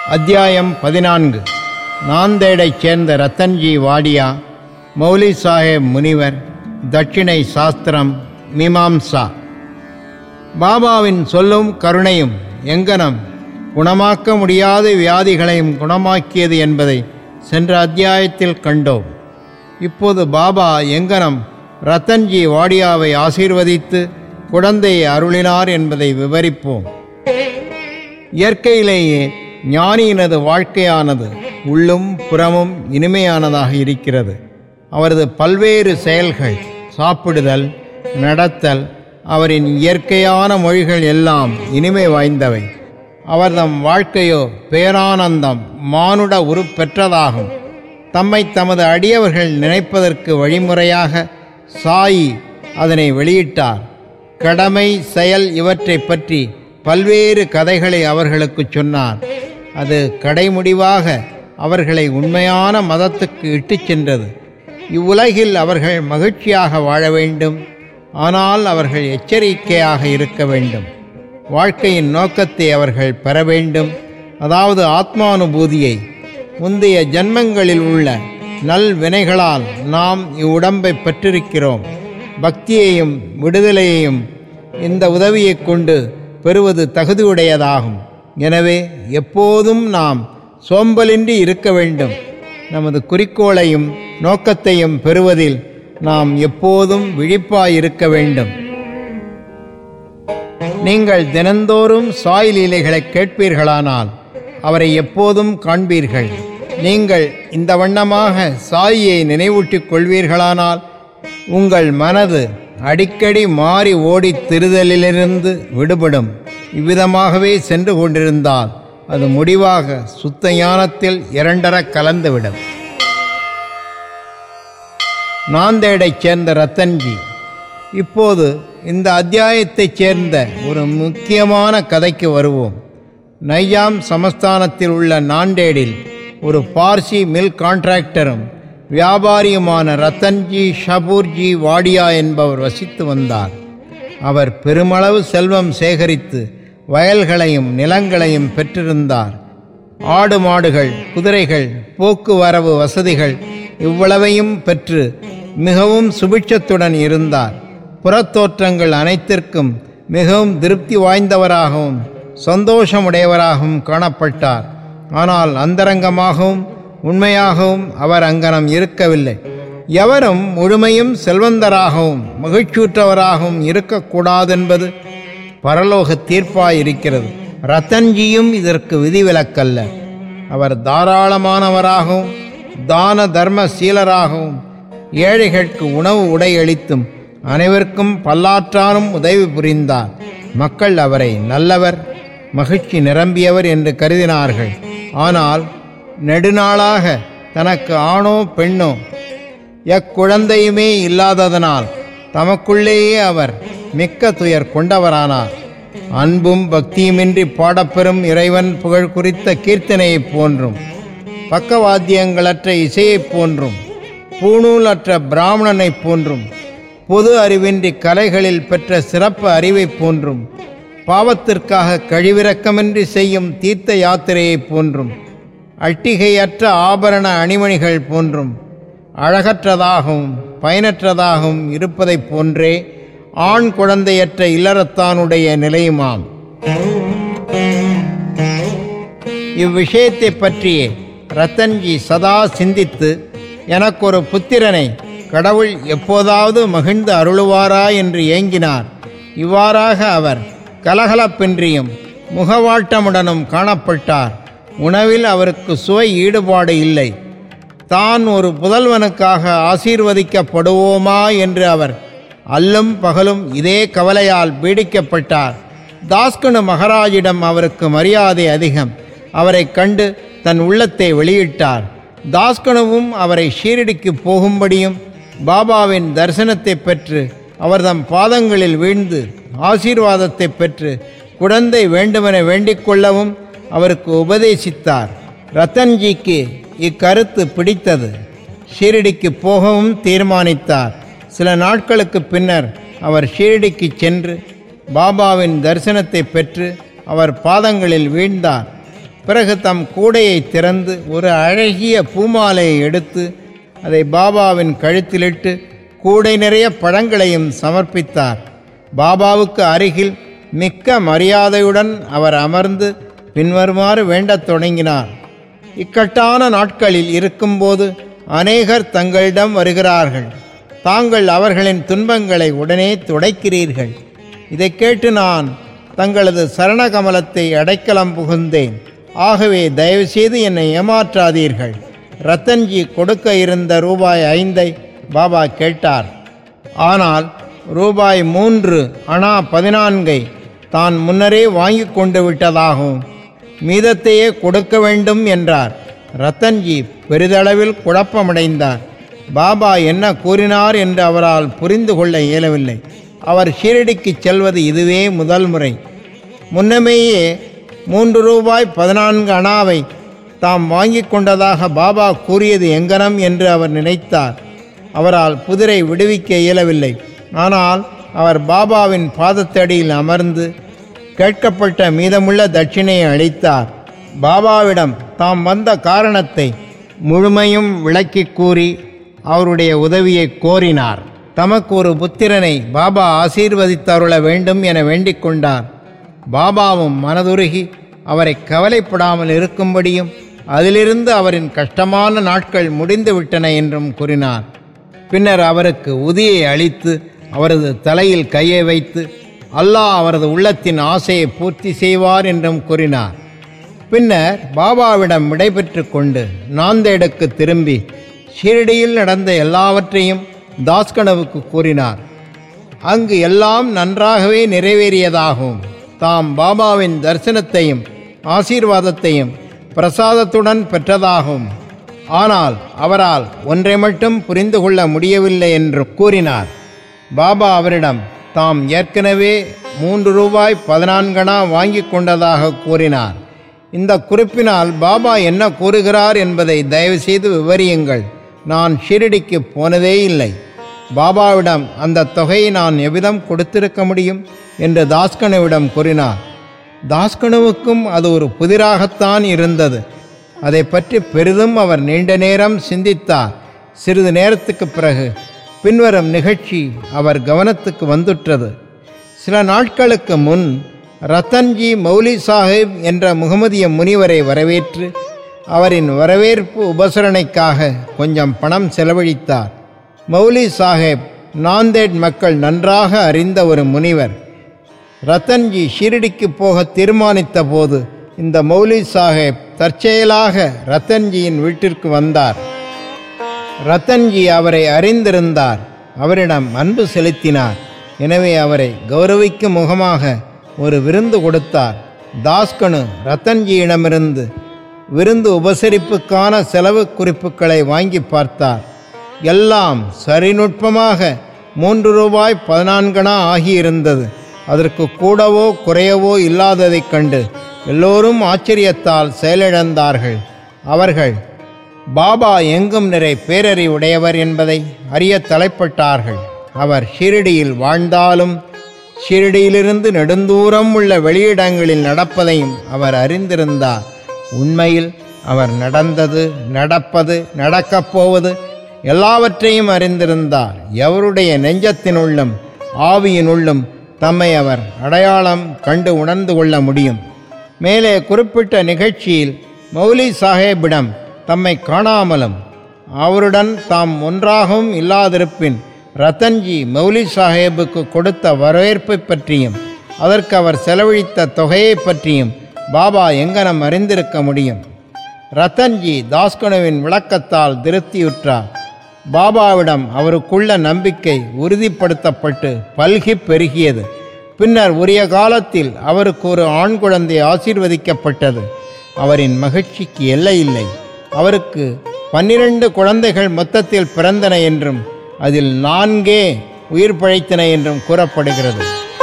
அத்தியாயம் பதினான்கு நாந்தேடைச் சேர்ந்த ரத்தன்ஜி வாடியா மௌலி சாஹேப் முனிவர் தட்சிணை சாஸ்திரம் மீமாம்சா பாபாவின் சொல்லும் கருணையும் எங்கனம் குணமாக்க முடியாத வியாதிகளையும் குணமாக்கியது என்பதை சென்ற அத்தியாயத்தில் கண்டோம் இப்போது பாபா எங்கனம் ரத்தன்ஜி வாடியாவை ஆசீர்வதித்து குழந்தையை அருளினார் என்பதை விவரிப்போம் இயற்கையிலேயே ஞானியினது வாழ்க்கையானது உள்ளும் புறமும் இனிமையானதாக இருக்கிறது அவரது பல்வேறு செயல்கள் சாப்பிடுதல் நடத்தல் அவரின் இயற்கையான மொழிகள் எல்லாம் இனிமை வாய்ந்தவை அவர்தம் வாழ்க்கையோ பேரானந்தம் மானுட உருப்பெற்றதாகும் தம்மை தமது அடியவர்கள் நினைப்பதற்கு வழிமுறையாக சாயி அதனை வெளியிட்டார் கடமை செயல் இவற்றைப் பற்றி பல்வேறு கதைகளை அவர்களுக்கு சொன்னார் அது கடைமுடிவாக அவர்களை உண்மையான மதத்துக்கு இட்டுச் சென்றது இவ்வுலகில் அவர்கள் மகிழ்ச்சியாக வாழ வேண்டும் ஆனால் அவர்கள் எச்சரிக்கையாக இருக்க வேண்டும் வாழ்க்கையின் நோக்கத்தை அவர்கள் பெற வேண்டும் அதாவது ஆத்மானுபூதியை முந்தைய ஜன்மங்களில் உள்ள நல் வினைகளால் நாம் இவ்வுடம்பை பெற்றிருக்கிறோம் பக்தியையும் விடுதலையையும் இந்த உதவியைக் கொண்டு பெறுவது தகுதியுடையதாகும் எனவே எப்போதும் நாம் சோம்பலின்றி இருக்க வேண்டும் நமது குறிக்கோளையும் நோக்கத்தையும் பெறுவதில் நாம் எப்போதும் விழிப்பாயிருக்க வேண்டும் நீங்கள் தினந்தோறும் சாய் லீலைகளை கேட்பீர்களானால் அவரை எப்போதும் காண்பீர்கள் நீங்கள் இந்த வண்ணமாக சாயியை நினைவூட்டிக் கொள்வீர்களானால் உங்கள் மனது அடிக்கடி மாறி ஓடித் திரிதலிலிருந்து விடுபடும் இவ்விதமாகவே சென்று கொண்டிருந்தால் அது முடிவாக சுத்த ஞானத்தில் இரண்டர கலந்துவிடும் நாந்தேடைச் சேர்ந்த ரத்தன்ஜி இப்போது இந்த அத்தியாயத்தைச் சேர்ந்த ஒரு முக்கியமான கதைக்கு வருவோம் நையாம் சமஸ்தானத்தில் உள்ள நாண்டேடில் ஒரு பார்சி மில் கான்ட்ராக்டரும் வியாபாரியுமான ரத்தன்ஜி ஷபூர்ஜி வாடியா என்பவர் வசித்து வந்தார் அவர் பெருமளவு செல்வம் சேகரித்து வயல்களையும் நிலங்களையும் பெற்றிருந்தார் ஆடு மாடுகள் குதிரைகள் போக்குவரவு வசதிகள் இவ்வளவையும் பெற்று மிகவும் சுபிட்சத்துடன் இருந்தார் புறத்தோற்றங்கள் அனைத்திற்கும் மிகவும் திருப்தி வாய்ந்தவராகவும் சந்தோஷமுடையவராகவும் காணப்பட்டார் ஆனால் அந்தரங்கமாகவும் உண்மையாகவும் அவர் அங்கனம் இருக்கவில்லை எவரும் முழுமையும் செல்வந்தராகவும் மகிழ்ச்சியுற்றவராகவும் இருக்கக்கூடாதென்பது பரலோக தீர்ப்பாயிருக்கிறது ரத்தன்ஜியும் இதற்கு விதிவிலக்கல்ல அவர் தாராளமானவராகவும் தான தர்ம சீலராகவும் ஏழைகளுக்கு உணவு உடை அளித்தும் அனைவருக்கும் பல்லாற்றானும் உதவி புரிந்தார் மக்கள் அவரை நல்லவர் மகிழ்ச்சி நிரம்பியவர் என்று கருதினார்கள் ஆனால் நெடுநாளாக தனக்கு ஆணோ பெண்ணோ எக்குழந்தையுமே இல்லாததனால் தமக்குள்ளேயே அவர் மிக்க துயர் கொண்டவரானார் அன்பும் பக்தியுமின்றி பாடப்பெறும் இறைவன் புகழ் குறித்த கீர்த்தனையைப் போன்றும் பக்கவாத்தியங்களற்ற இசையைப் போன்றும் பூணூலற்ற பிராமணனைப் போன்றும் பொது அறிவின்றி கலைகளில் பெற்ற சிறப்பு அறிவைப் போன்றும் பாவத்திற்காக கழிவிறக்கமின்றி செய்யும் தீர்த்த யாத்திரையைப் போன்றும் அட்டிகையற்ற ஆபரண அணிமணிகள் போன்றும் அழகற்றதாகவும் பயனற்றதாகவும் இருப்பதைப் போன்றே ஆண் குழந்தையற்ற இல்லறத்தானுடைய நிலையுமாம் இவ்விஷயத்தை பற்றியே ரத்தன்ஜி சதா சிந்தித்து எனக்கு ஒரு புத்திரனை கடவுள் எப்போதாவது மகிழ்ந்து அருளுவாரா என்று ஏங்கினார் இவ்வாறாக அவர் கலகலப்பின்றியும் முகவாட்டமுடனும் காணப்பட்டார் உணவில் அவருக்கு சுவை ஈடுபாடு இல்லை தான் ஒரு புதல்வனுக்காக ஆசீர்வதிக்கப்படுவோமா என்று அவர் அல்லும் பகலும் இதே கவலையால் பீடிக்கப்பட்டார் தாஸ்கனு மகாராஜிடம் அவருக்கு மரியாதை அதிகம் அவரை கண்டு தன் உள்ளத்தை வெளியிட்டார் தாஸ்கனுவும் அவரை ஷீரடிக்கு போகும்படியும் பாபாவின் தரிசனத்தை பெற்று அவர்தம் பாதங்களில் வீழ்ந்து ஆசீர்வாதத்தை பெற்று குழந்தை வேண்டுமென வேண்டிக் கொள்ளவும் அவருக்கு உபதேசித்தார் ரத்தன்ஜிக்கு இக்கருத்து பிடித்தது ஷீரடிக்கு போகவும் தீர்மானித்தார் சில நாட்களுக்கு பின்னர் அவர் ஷீரடிக்கு சென்று பாபாவின் தரிசனத்தை பெற்று அவர் பாதங்களில் வீழ்ந்தார் பிறகு தம் கூடையை திறந்து ஒரு அழகிய பூமாலையை எடுத்து அதை பாபாவின் கழுத்திலிட்டு கூடை நிறைய பழங்களையும் சமர்ப்பித்தார் பாபாவுக்கு அருகில் மிக்க மரியாதையுடன் அவர் அமர்ந்து பின்வருமாறு வேண்டத் தொடங்கினார் இக்கட்டான நாட்களில் இருக்கும்போது அநேகர் தங்களிடம் வருகிறார்கள் தாங்கள் அவர்களின் துன்பங்களை உடனே துடைக்கிறீர்கள் இதை கேட்டு நான் தங்களது சரணகமலத்தை அடைக்கலம் புகுந்தேன் ஆகவே தயவுசெய்து என்னை ஏமாற்றாதீர்கள் ரத்தன்ஜி கொடுக்க இருந்த ரூபாய் ஐந்தை பாபா கேட்டார் ஆனால் ரூபாய் மூன்று அணா பதினான்கை தான் முன்னரே வாங்கி கொண்டு விட்டதாகவும் மீதத்தையே கொடுக்க வேண்டும் என்றார் ரத்தன்ஜி பெரிதளவில் குழப்பமடைந்தார் பாபா என்ன கூறினார் என்று அவரால் புரிந்து கொள்ள இயலவில்லை அவர் ஷீரடிக்கு செல்வது இதுவே முதல் முறை முன்னமேயே மூன்று ரூபாய் பதினான்கு அணாவை தாம் வாங்கி கொண்டதாக பாபா கூறியது எங்கனம் என்று அவர் நினைத்தார் அவரால் புதிரை விடுவிக்க இயலவில்லை ஆனால் அவர் பாபாவின் பாதத்தடியில் அமர்ந்து கேட்கப்பட்ட மீதமுள்ள தட்சிணையை அளித்தார் பாபாவிடம் தாம் வந்த காரணத்தை முழுமையும் விளக்கி கூறி அவருடைய உதவியை கோரினார் தமக்கு ஒரு புத்திரனை பாபா ஆசீர்வதித்தருள வேண்டும் என வேண்டிக் கொண்டார் பாபாவும் மனதுருகி அவரை கவலைப்படாமல் இருக்கும்படியும் அதிலிருந்து அவரின் கஷ்டமான நாட்கள் முடிந்துவிட்டன என்றும் கூறினார் பின்னர் அவருக்கு உதியை அளித்து அவரது தலையில் கையை வைத்து அல்லாஹ் அவரது உள்ளத்தின் ஆசையை பூர்த்தி செய்வார் என்றும் கூறினார் பின்னர் பாபாவிடம் விடைபெற்று கொண்டு நாந்தேடுக்கு திரும்பி ஷீரடியில் நடந்த எல்லாவற்றையும் தாஸ்கனவுக்கு கூறினார் அங்கு எல்லாம் நன்றாகவே நிறைவேறியதாகவும் தாம் பாபாவின் தரிசனத்தையும் ஆசீர்வாதத்தையும் பிரசாதத்துடன் பெற்றதாகவும் ஆனால் அவரால் ஒன்றை மட்டும் புரிந்து கொள்ள முடியவில்லை என்று கூறினார் பாபா அவரிடம் தாம் ஏற்கனவே மூன்று ரூபாய் பதினான்கணா வாங்கி கொண்டதாக கூறினார் இந்த குறிப்பினால் பாபா என்ன கூறுகிறார் என்பதை தயவுசெய்து விவரியுங்கள் நான் ஷிரடிக்கு போனதே இல்லை பாபாவிடம் அந்த தொகையை நான் எவ்விதம் கொடுத்திருக்க முடியும் என்று தாஸ்கனுவிடம் கூறினார் தாஸ்கனுவுக்கும் அது ஒரு புதிராகத்தான் இருந்தது அதை பற்றி பெரிதும் அவர் நீண்ட நேரம் சிந்தித்தார் சிறிது நேரத்துக்கு பிறகு பின்வரும் நிகழ்ச்சி அவர் கவனத்துக்கு வந்துற்றது சில நாட்களுக்கு முன் ரத்தன்ஜி மௌலி சாஹிப் என்ற முகமதிய முனிவரை வரவேற்று அவரின் வரவேற்பு உபசரணைக்காக கொஞ்சம் பணம் செலவழித்தார் மௌலி சாஹேப் நாந்தேட் மக்கள் நன்றாக அறிந்த ஒரு முனிவர் ரத்தன்ஜி ஷிரடிக்கு போக தீர்மானித்த போது இந்த மௌலி சாஹேப் தற்செயலாக ரத்தன்ஜியின் வீட்டிற்கு வந்தார் ரத்தன்ஜி அவரை அறிந்திருந்தார் அவரிடம் அன்பு செலுத்தினார் எனவே அவரை கௌரவிக்கும் முகமாக ஒரு விருந்து கொடுத்தார் தாஸ்கனு ரத்தன்ஜியிடமிருந்து விருந்து உபசரிப்புக்கான செலவு குறிப்புகளை வாங்கி பார்த்தார் எல்லாம் சரிநுட்பமாக மூன்று ரூபாய் பதினான்கணா ஆகியிருந்தது அதற்கு கூடவோ குறையவோ இல்லாததைக் கண்டு எல்லோரும் ஆச்சரியத்தால் செயலிழந்தார்கள் அவர்கள் பாபா எங்கும் நிறை பேரறிவுடையவர் என்பதை அறிய தலைப்பட்டார்கள் அவர் ஷிரடியில் வாழ்ந்தாலும் ஷிரடியிலிருந்து நெடுந்தூரம் உள்ள வெளியிடங்களில் நடப்பதையும் அவர் அறிந்திருந்தார் உண்மையில் அவர் நடந்தது நடப்பது நடக்கப் போவது எல்லாவற்றையும் அறிந்திருந்தார் எவருடைய நெஞ்சத்தினுள்ளும் ஆவியினுள்ளும் தம்மை அவர் அடையாளம் கண்டு உணர்ந்து கொள்ள முடியும் மேலே குறிப்பிட்ட நிகழ்ச்சியில் மௌலி சாஹேபிடம் தம்மை காணாமலும் அவருடன் தாம் ஒன்றாகவும் இல்லாதிருப்பின் ரத்தன்ஜி மௌலி சாஹேபுக்கு கொடுத்த வரவேற்பை பற்றியும் அதற்கு அவர் செலவழித்த தொகையை பற்றியும் பாபா எங்கனம் அறிந்திருக்க முடியும் ரத்தன்ஜி தாஸ்கனுவின் விளக்கத்தால் திருப்தியுற்றார் பாபாவிடம் அவருக்குள்ள நம்பிக்கை உறுதிப்படுத்தப்பட்டு பல்கி பெருகியது பின்னர் உரிய காலத்தில் அவருக்கு ஒரு ஆண் குழந்தை ஆசீர்வதிக்கப்பட்டது அவரின் மகிழ்ச்சிக்கு எல்லை இல்லை அவருக்கு பன்னிரண்டு குழந்தைகள் மொத்தத்தில் பிறந்தன என்றும் அதில் நான்கே உயிர் பிழைத்தன என்றும் கூறப்படுகிறது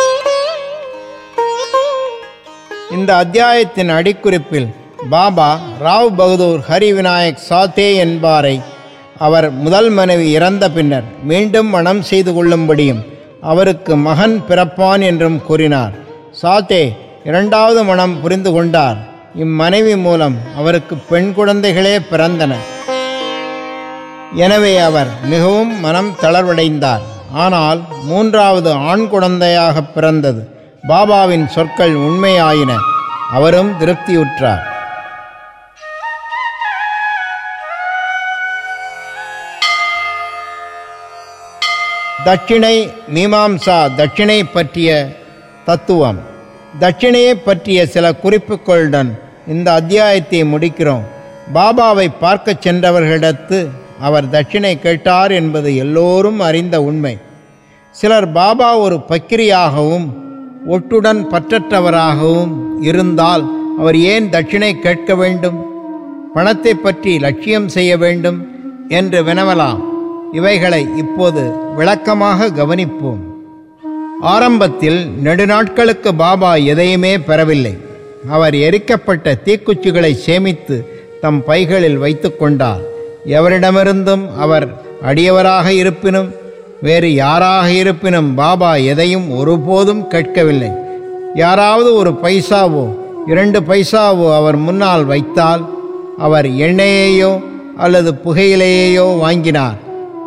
இந்த அத்தியாயத்தின் அடிக்குறிப்பில் பாபா ராவ் பகதூர் ஹரி விநாயக் சாத்தே என்பாரை அவர் முதல் மனைவி இறந்த பின்னர் மீண்டும் மணம் செய்து கொள்ளும்படியும் அவருக்கு மகன் பிறப்பான் என்றும் கூறினார் சாத்தே இரண்டாவது மனம் புரிந்து கொண்டார் இம்மனைவி மூலம் அவருக்கு பெண் குழந்தைகளே பிறந்தன எனவே அவர் மிகவும் மனம் தளர்வடைந்தார் ஆனால் மூன்றாவது ஆண் குழந்தையாக பிறந்தது பாபாவின் சொற்கள் உண்மையாயின அவரும் திருப்தியுற்றார் தட்சிணை மீமாம்சா தட்சிணை பற்றிய தத்துவம் தட்சிணையை பற்றிய சில குறிப்புகளுடன் இந்த அத்தியாயத்தை முடிக்கிறோம் பாபாவை பார்க்கச் சென்றவர்களிடத்து அவர் தட்சிணை கேட்டார் என்பது எல்லோரும் அறிந்த உண்மை சிலர் பாபா ஒரு பக்கிரியாகவும் ஒட்டுடன் பற்றற்றவராகவும் இருந்தால் அவர் ஏன் தட்சிணை கேட்க வேண்டும் பணத்தை பற்றி லட்சியம் செய்ய வேண்டும் என்று வினவலாம் இவைகளை இப்போது விளக்கமாக கவனிப்போம் ஆரம்பத்தில் நெடுநாட்களுக்கு பாபா எதையுமே பெறவில்லை அவர் எரிக்கப்பட்ட தீக்குச்சிகளை சேமித்து தம் பைகளில் வைத்து கொண்டார் எவரிடமிருந்தும் அவர் அடியவராக இருப்பினும் வேறு யாராக இருப்பினும் பாபா எதையும் ஒருபோதும் கேட்கவில்லை யாராவது ஒரு பைசாவோ இரண்டு பைசாவோ அவர் முன்னால் வைத்தால் அவர் எண்ணெயையோ அல்லது புகையிலையையோ வாங்கினார்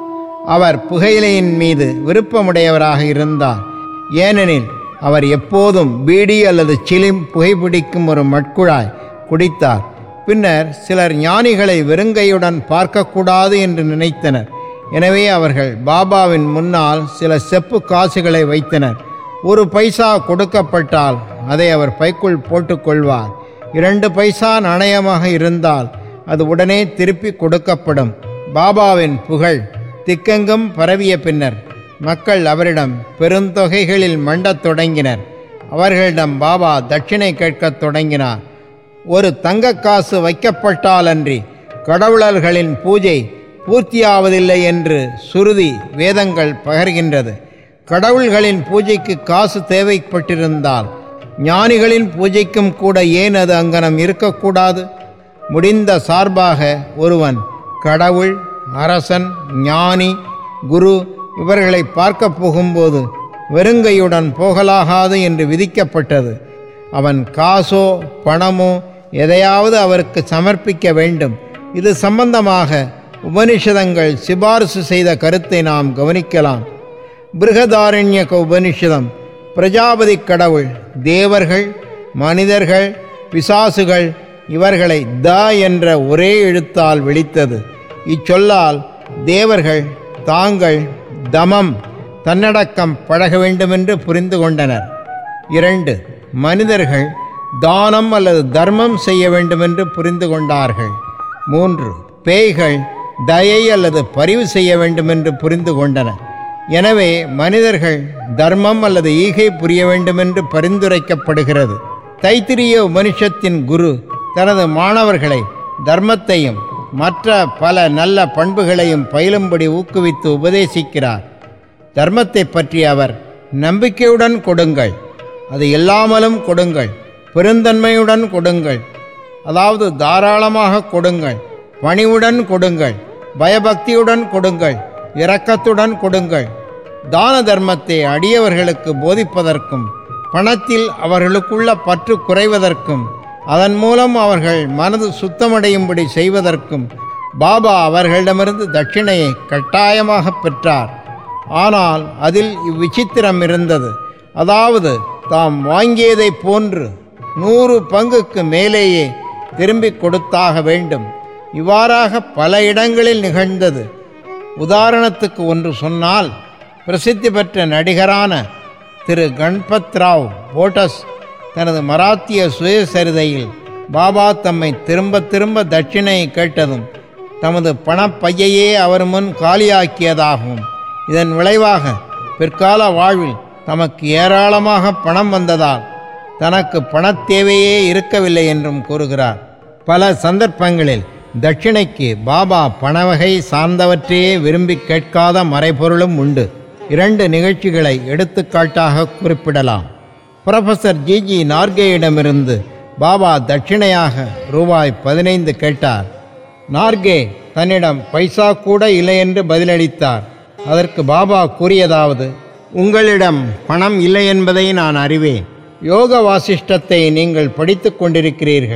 அவர் புகையிலையின் மீது விருப்பமுடையவராக இருந்தார் ஏனெனில் அவர் எப்போதும் பீடி அல்லது சிலிம் புகைப்பிடிக்கும் ஒரு மட்குழாய் குடித்தார் பின்னர் சிலர் ஞானிகளை வெறுங்கையுடன் பார்க்கக்கூடாது என்று நினைத்தனர் எனவே அவர்கள் பாபாவின் முன்னால் சில செப்பு காசுகளை வைத்தனர் ஒரு பைசா கொடுக்கப்பட்டால் அதை அவர் பைக்குள் போட்டுக்கொள்வார் இரண்டு பைசா நாணயமாக இருந்தால் அது உடனே திருப்பி கொடுக்கப்படும் பாபாவின் புகழ் திக்கெங்கும் பரவிய பின்னர் மக்கள் அவரிடம் பெருந்தொகைகளில் மண்டத் தொடங்கினர் அவர்களிடம் பாபா தட்சிணை கேட்கத் தொடங்கினார் ஒரு தங்கக் காசு வைக்கப்பட்டாலன்றி கடவுளர்களின் பூஜை பூர்த்தியாவதில்லை என்று சுருதி வேதங்கள் பகர்கின்றது கடவுள்களின் பூஜைக்கு காசு தேவைப்பட்டிருந்தால் ஞானிகளின் பூஜைக்கும் கூட ஏன் அது அங்கனம் இருக்கக்கூடாது முடிந்த சார்பாக ஒருவன் கடவுள் அரசன் ஞானி குரு இவர்களை பார்க்க போகும்போது வெறுங்கையுடன் போகலாகாது என்று விதிக்கப்பட்டது அவன் காசோ பணமோ எதையாவது அவருக்கு சமர்ப்பிக்க வேண்டும் இது சம்பந்தமாக உபனிஷதங்கள் சிபாரிசு செய்த கருத்தை நாம் கவனிக்கலாம் பிருகதாரண்யக உபனிஷதம் பிரஜாபதி கடவுள் தேவர்கள் மனிதர்கள் பிசாசுகள் இவர்களை த என்ற ஒரே எழுத்தால் விழித்தது இச்சொல்லால் தேவர்கள் தாங்கள் தமம் தன்னடக்கம் பழக வேண்டுமென்று புரிந்து கொண்டனர் இரண்டு மனிதர்கள் தானம் அல்லது தர்மம் செய்ய வேண்டுமென்று புரிந்து கொண்டார்கள் மூன்று பேய்கள் தயை அல்லது பரிவு செய்ய வேண்டுமென்று புரிந்து கொண்டன எனவே மனிதர்கள் தர்மம் அல்லது ஈகை புரிய வேண்டுமென்று பரிந்துரைக்கப்படுகிறது தைத்திரிய உபனிஷத்தின் குரு தனது மாணவர்களை தர்மத்தையும் மற்ற பல நல்ல பண்புகளையும் பயிலும்படி ஊக்குவித்து உபதேசிக்கிறார் தர்மத்தை பற்றி அவர் நம்பிக்கையுடன் கொடுங்கள் அது இல்லாமலும் கொடுங்கள் பெருந்தன்மையுடன் கொடுங்கள் அதாவது தாராளமாக கொடுங்கள் பணிவுடன் கொடுங்கள் பயபக்தியுடன் கொடுங்கள் இரக்கத்துடன் கொடுங்கள் தான தர்மத்தை அடியவர்களுக்கு போதிப்பதற்கும் பணத்தில் அவர்களுக்குள்ள பற்று குறைவதற்கும் அதன் மூலம் அவர்கள் மனது சுத்தமடையும்படி செய்வதற்கும் பாபா அவர்களிடமிருந்து தட்சிணையை கட்டாயமாக பெற்றார் ஆனால் அதில் இவ்விசித்திரம் இருந்தது அதாவது தாம் வாங்கியதை போன்று நூறு பங்குக்கு மேலேயே திரும்பி கொடுத்தாக வேண்டும் இவ்வாறாக பல இடங்களில் நிகழ்ந்தது உதாரணத்துக்கு ஒன்று சொன்னால் பிரசித்தி பெற்ற நடிகரான திரு கண்பத் ராவ் போட்டஸ் தனது மராத்திய சுயசரிதையில் பாபா தம்மை திரும்ப திரும்ப தட்சிணை கேட்டதும் தமது பணப்பையையே அவர் முன் காலியாக்கியதாகவும் இதன் விளைவாக பிற்கால வாழ்வில் தமக்கு ஏராளமாக பணம் வந்ததால் தனக்கு பணத்தேவையே இருக்கவில்லை என்றும் கூறுகிறார் பல சந்தர்ப்பங்களில் தட்சிணைக்கு பாபா பணவகை சார்ந்தவற்றையே விரும்பி கேட்காத மறைபொருளும் உண்டு இரண்டு நிகழ்ச்சிகளை எடுத்துக்காட்டாக குறிப்பிடலாம் புரொஃபசர் ஜிஜி நார்கேயிடமிருந்து பாபா தட்சிணையாக ரூபாய் பதினைந்து கேட்டார் நார்கே தன்னிடம் பைசா கூட இல்லை என்று பதிலளித்தார் அதற்கு பாபா கூறியதாவது உங்களிடம் பணம் இல்லை என்பதை நான் அறிவேன் யோக வாசிஷ்டத்தை நீங்கள் படித்து கொண்டிருக்கிறீர்கள்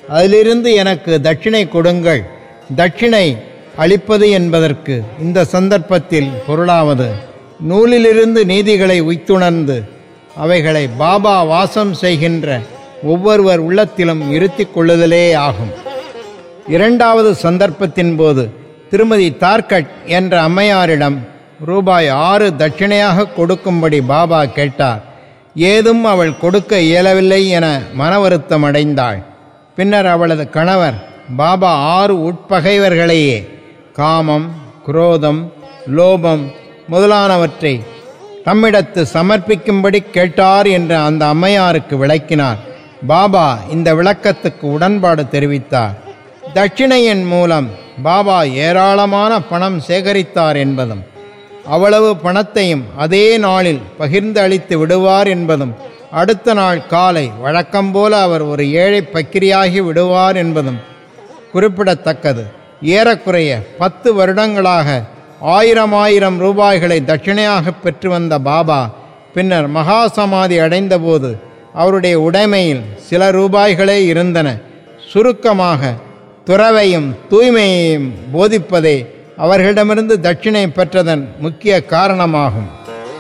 அதிலிருந்து எனக்கு தட்சிணை கொடுங்கள் தட்சிணை அளிப்பது என்பதற்கு இந்த சந்தர்ப்பத்தில் பொருளாவது நூலிலிருந்து நீதிகளை உய்த்துணர்ந்து அவைகளை பாபா வாசம் செய்கின்ற ஒவ்வொருவர் உள்ளத்திலும் இருத்திக் கொள்ளுதலே ஆகும் இரண்டாவது சந்தர்ப்பத்தின் போது திருமதி தார்கட் என்ற அம்மையாரிடம் ரூபாய் ஆறு தட்சிணையாக கொடுக்கும்படி பாபா கேட்டார் ஏதும் அவள் கொடுக்க இயலவில்லை என மன வருத்தம் அடைந்தாள் பின்னர் அவளது கணவர் பாபா ஆறு உட்பகைவர்களையே காமம் குரோதம் லோபம் முதலானவற்றை தம்மிடத்து சமர்ப்பிக்கும்படி கேட்டார் என்று அந்த அம்மையாருக்கு விளக்கினார் பாபா இந்த விளக்கத்துக்கு உடன்பாடு தெரிவித்தார் தட்சிணையின் மூலம் பாபா ஏராளமான பணம் சேகரித்தார் என்பதும் அவ்வளவு பணத்தையும் அதே நாளில் பகிர்ந்து அளித்து விடுவார் என்பதும் அடுத்த நாள் காலை வழக்கம்போல அவர் ஒரு ஏழை பக்கிரியாகி விடுவார் என்பதும் குறிப்பிடத்தக்கது ஏறக்குறைய பத்து வருடங்களாக ஆயிரம் ஆயிரம் ரூபாய்களை தட்சிணையாக பெற்று வந்த பாபா பின்னர் மகா சமாதி அடைந்தபோது அவருடைய உடைமையில் சில ரூபாய்களே இருந்தன சுருக்கமாக துறவையும் தூய்மையையும் போதிப்பதே அவர்களிடமிருந்து தட்சிணை பெற்றதன் முக்கிய காரணமாகும்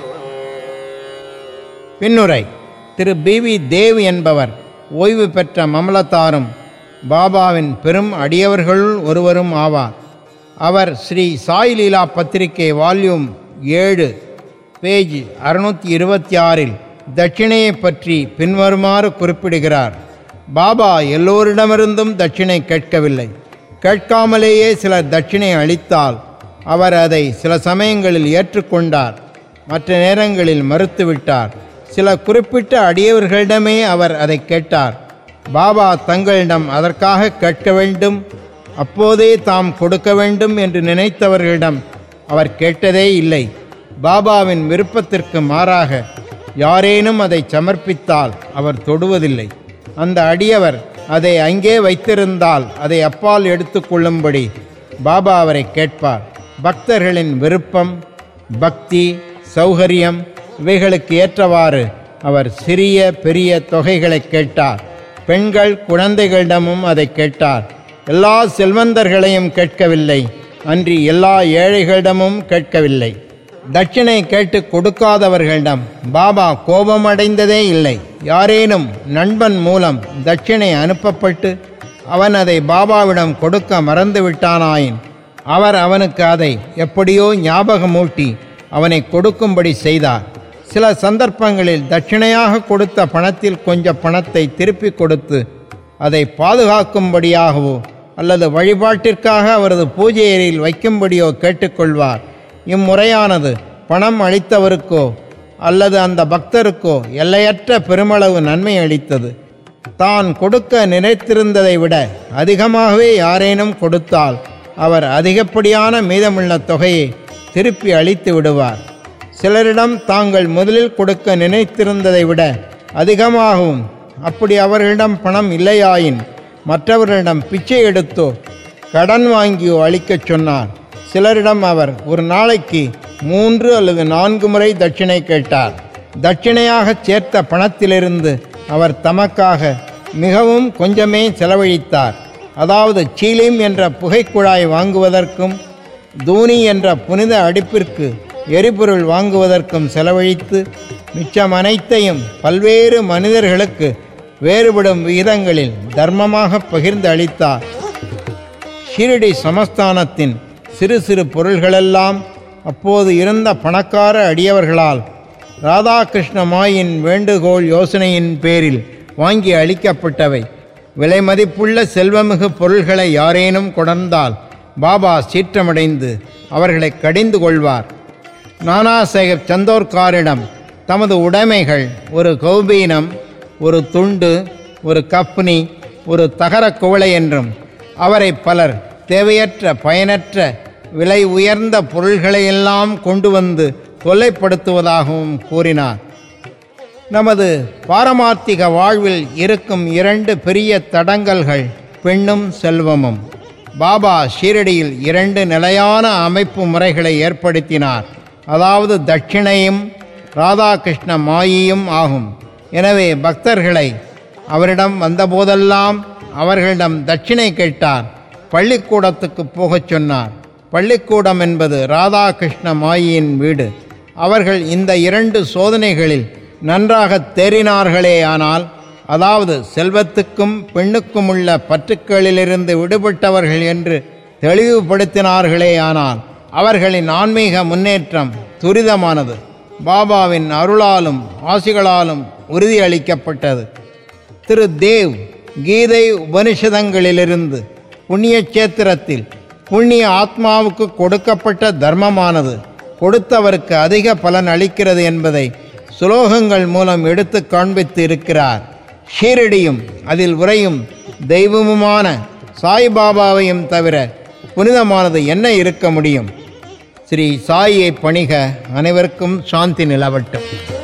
பின்னுரை திரு பி வி தேவ் என்பவர் ஓய்வு பெற்ற மமலத்தாரும் பாபாவின் பெரும் அடியவர்களுள் ஒருவரும் ஆவார் அவர் ஸ்ரீ சாய் லீலா பத்திரிகை வால்யூம் ஏழு பேஜ் அறுநூற்றி இருபத்தி ஆறில் தட்சிணையை பற்றி பின்வருமாறு குறிப்பிடுகிறார் பாபா எல்லோரிடமிருந்தும் தட்சிணை கேட்கவில்லை கேட்காமலேயே சிலர் தட்சிணை அளித்தால் அவர் அதை சில சமயங்களில் ஏற்றுக்கொண்டார் மற்ற நேரங்களில் மறுத்துவிட்டார் சில குறிப்பிட்ட அடியவர்களிடமே அவர் அதை கேட்டார் பாபா தங்களிடம் அதற்காக கேட்க வேண்டும் அப்போதே தாம் கொடுக்க வேண்டும் என்று நினைத்தவர்களிடம் அவர் கேட்டதே இல்லை பாபாவின் விருப்பத்திற்கு மாறாக யாரேனும் அதை சமர்ப்பித்தால் அவர் தொடுவதில்லை அந்த அடியவர் அதை அங்கே வைத்திருந்தால் அதை அப்பால் எடுத்துக்கொள்ளும்படி பாபா அவரை கேட்பார் பக்தர்களின் விருப்பம் பக்தி சௌகரியம் இவைகளுக்கு ஏற்றவாறு அவர் சிறிய பெரிய தொகைகளை கேட்டார் பெண்கள் குழந்தைகளிடமும் அதை கேட்டார் எல்லா செல்வந்தர்களையும் கேட்கவில்லை அன்றி எல்லா ஏழைகளிடமும் கேட்கவில்லை தட்சிணை கேட்டு கொடுக்காதவர்களிடம் பாபா கோபமடைந்ததே இல்லை யாரேனும் நண்பன் மூலம் தட்சிணை அனுப்பப்பட்டு அவன் அதை பாபாவிடம் கொடுக்க மறந்துவிட்டானாயின் அவர் அவனுக்கு அதை எப்படியோ ஞாபகமூட்டி அவனை கொடுக்கும்படி செய்தார் சில சந்தர்ப்பங்களில் தட்சிணையாக கொடுத்த பணத்தில் கொஞ்சம் பணத்தை திருப்பிக் கொடுத்து அதை பாதுகாக்கும்படியாகவோ அல்லது வழிபாட்டிற்காக அவரது பூஜை அறையில் வைக்கும்படியோ கேட்டுக்கொள்வார் இம்முறையானது பணம் அளித்தவருக்கோ அல்லது அந்த பக்தருக்கோ எல்லையற்ற பெருமளவு நன்மை அளித்தது தான் கொடுக்க நினைத்திருந்ததை விட அதிகமாகவே யாரேனும் கொடுத்தால் அவர் அதிகப்படியான மீதமுள்ள தொகையை திருப்பி அளித்து விடுவார் சிலரிடம் தாங்கள் முதலில் கொடுக்க நினைத்திருந்ததை விட அதிகமாகவும் அப்படி அவர்களிடம் பணம் இல்லையாயின் மற்றவர்களிடம் பிச்சை எடுத்தோ கடன் வாங்கியோ அளிக்கச் சொன்னார் சிலரிடம் அவர் ஒரு நாளைக்கு மூன்று அல்லது நான்கு முறை தட்சிணை கேட்டார் தட்சிணையாகச் சேர்த்த பணத்திலிருந்து அவர் தமக்காக மிகவும் கொஞ்சமே செலவழித்தார் அதாவது சீலிம் என்ற புகைக்குழாய் வாங்குவதற்கும் தூணி என்ற புனித அடுப்பிற்கு எரிபொருள் வாங்குவதற்கும் செலவழித்து மிச்சம் அனைத்தையும் பல்வேறு மனிதர்களுக்கு வேறுபடும் விகிதங்களில் தர்மமாக பகிர்ந்து அளித்தார் ஷீரடி சமஸ்தானத்தின் சிறு சிறு பொருள்களெல்லாம் அப்போது இருந்த பணக்கார அடியவர்களால் ராதாகிருஷ்ண மாயின் வேண்டுகோள் யோசனையின் பேரில் வாங்கி அளிக்கப்பட்டவை விலை மதிப்புள்ள செல்வமிகு பொருள்களை யாரேனும் கொணர்ந்தால் பாபா சீற்றமடைந்து அவர்களை கடிந்து கொள்வார் நானா சாஹேப் சந்தோர்காரிடம் தமது உடைமைகள் ஒரு கௌபீனம் ஒரு துண்டு ஒரு கப்னி ஒரு தகர குவளை என்றும் அவரை பலர் தேவையற்ற பயனற்ற விலை உயர்ந்த பொருள்களையெல்லாம் கொண்டு வந்து தொல்லைப்படுத்துவதாகவும் கூறினார் நமது பாரமார்த்திக வாழ்வில் இருக்கும் இரண்டு பெரிய தடங்கல்கள் பெண்ணும் செல்வமும் பாபா ஷீரடியில் இரண்டு நிலையான அமைப்பு முறைகளை ஏற்படுத்தினார் அதாவது தட்சிணையும் ராதாகிருஷ்ண மாயியும் ஆகும் எனவே பக்தர்களை அவரிடம் வந்தபோதெல்லாம் அவர்களிடம் தட்சிணை கேட்டார் பள்ளிக்கூடத்துக்கு போகச் சொன்னார் பள்ளிக்கூடம் என்பது ராதாகிருஷ்ண மாயியின் வீடு அவர்கள் இந்த இரண்டு சோதனைகளில் நன்றாக தேறினார்களேயானால் அதாவது செல்வத்துக்கும் பெண்ணுக்கும் உள்ள பற்றுக்களிலிருந்து விடுபட்டவர்கள் என்று தெளிவுபடுத்தினார்களேயானால் அவர்களின் ஆன்மீக முன்னேற்றம் துரிதமானது பாபாவின் அருளாலும் ஆசிகளாலும் உறுதியளிக்கப்பட்டது திரு தேவ் கீதை உபனிஷதங்களிலிருந்து புண்ணிய சேத்திரத்தில் புண்ணிய ஆத்மாவுக்கு கொடுக்கப்பட்ட தர்மமானது கொடுத்தவருக்கு அதிக பலன் அளிக்கிறது என்பதை சுலோகங்கள் மூலம் எடுத்து காண்பித்து இருக்கிறார் ஷீரடியும் அதில் உரையும் தெய்வமுமான சாய்பாபாவையும் தவிர புனிதமானது என்ன இருக்க முடியும் ஸ்ரீ சாயியை பணிக அனைவருக்கும் சாந்தி நிலவட்டும்